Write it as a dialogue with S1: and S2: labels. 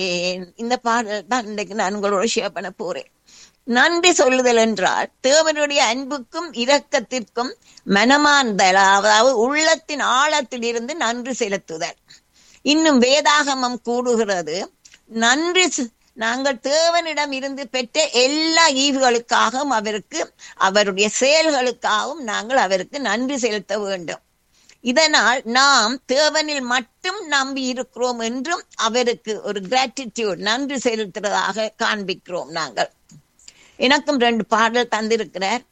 S1: இந்த பாடல் தான் இன்றைக்கு நான் உங்களோட ஷேர் பண்ண போறேன் நன்றி சொல்லுதல் என்றால் தேவனுடைய அன்புக்கும் இரக்கத்திற்கும் மனமார்ந்தல் அதாவது உள்ளத்தின் ஆழத்தில் இருந்து நன்றி செலுத்துதல் இன்னும் வேதாகமம் கூடுகிறது நன்றி செ- நாங்கள் தேவனிடம் இருந்து பெற்ற எல்லா ஈவுகளுக்காகவும் அவருக்கு அவருடைய செயல்களுக்காகவும் நாங்கள் அவருக்கு நன்றி செலுத்த வேண்டும் இதனால் நாம் தேவனில் மட்டும் நம்பி இருக்கிறோம் என்றும் அவருக்கு ஒரு கிராட்டிடியூட் நன்றி செலுத்துறதாக காண்பிக்கிறோம் நாங்கள் எனக்கும் ரெண்டு பாடல் தந்திருக்கிறார்